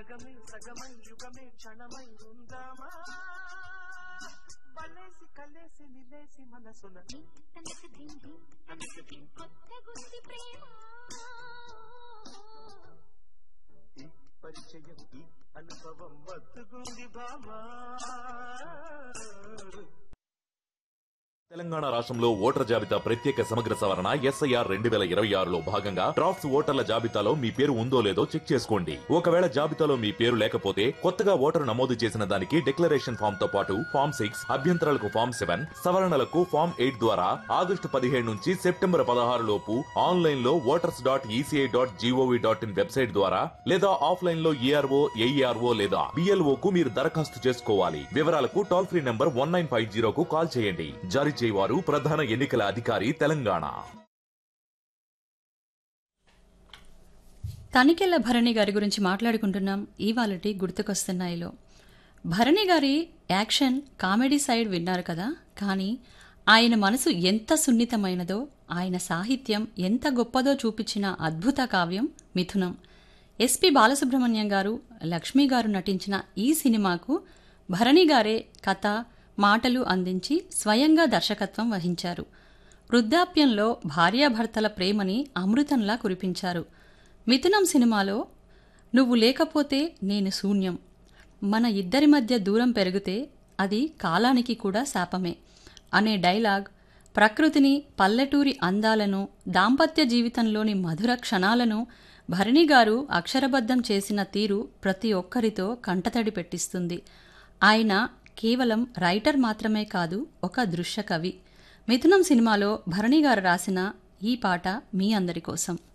జగమే సగమై యుగమే క్షణమై ఉందామా బలేసి కలేసి నిలేసి మనసున తనకు దిండి కొత్త గుంది ప్రేమ ఈ పరిచయం ఈ అనుభవం మత్తుగుంది బామా తెలంగాణ రాష్ట్రంలో ఓటర్ జాబితా ప్రత్యేక సమగ్ర సవరణ ఎస్ఐఆర్ రెండు వేల ఇరవై ఆరులో భాగంగా డ్రాఫ్ట్స్ ఓటర్ల జాబితాలో మీ పేరు ఉందో లేదో చెక్ చేసుకోండి ఒకవేళ జాబితాలో మీ పేరు లేకపోతే కొత్తగా ఓటరు నమోదు చేసిన దానికి డిక్లరేషన్ ఫామ్ తో పాటు ఫామ్ సిక్స్ అభ్యంతరాలకు ఫామ్ సెవెన్ సవరణలకు ఫామ్ ఎయిట్ ద్వారా ఆగస్టు పదిహేడు నుంచి సెప్టెంబర్ పదహారు లోపు ఆన్లైన్ లో voters dot ECI dot GOV dot in website ద్వారా లేదా ఆఫ్లైన్ లో ఏఆర్ఓ ఏఈఆర్ఓ లేదా బిఎల్ఓ కు మీరు దరఖాస్తు చేసుకోవాలి వివరాలకు toll free number one nine five జీరోకు కాల్ చేయండి జారీ చేయవారు ప్రధాన ఎన్నికల అధికారి తెలంగాణ తనికెళ్ల భరణి గారి గురించి మాట్లాడుకుంటున్నాం ఇవాళటి గుర్తుకొస్తున్నాయిలో భరణి గారి యాక్షన్ కామెడీ సైడ్ విన్నారు కదా కానీ ఆయన మనసు ఎంత సున్నితమైనదో ఆయన సాహిత్యం ఎంత గొప్పదో చూపించిన అద్భుత కావ్యం మిథునం ఎస్పి బాలసుబ్రహ్మణ్యం గారు లక్ష్మి గారు నటించిన ఈ సినిమాకు భరణి గారే కథ మాటలు అందించి స్వయంగా దర్శకత్వం వహించారు వృద్ధాప్యంలో భార్యాభర్తల ప్రేమని అమృతంలా కురిపించారు మిథునం సినిమాలో నువ్వు లేకపోతే నేను శూన్యం మన ఇద్దరి మధ్య దూరం పెరిగితే అది కాలానికి కూడా శాపమే అనే డైలాగ్ ప్రకృతిని పల్లెటూరి అందాలను దాంపత్య జీవితంలోని మధుర క్షణాలను భరణి గారు అక్షరబద్ధం చేసిన తీరు ప్రతి ఒక్కరితో కంటతడి పెట్టిస్తుంది ఆయన కేవలం రైటర్ మాత్రమే కాదు ఒక దృశ్య కవి మిథునం సినిమాలో భరణి గారు రాసిన ఈ పాట మీ అందరి కోసం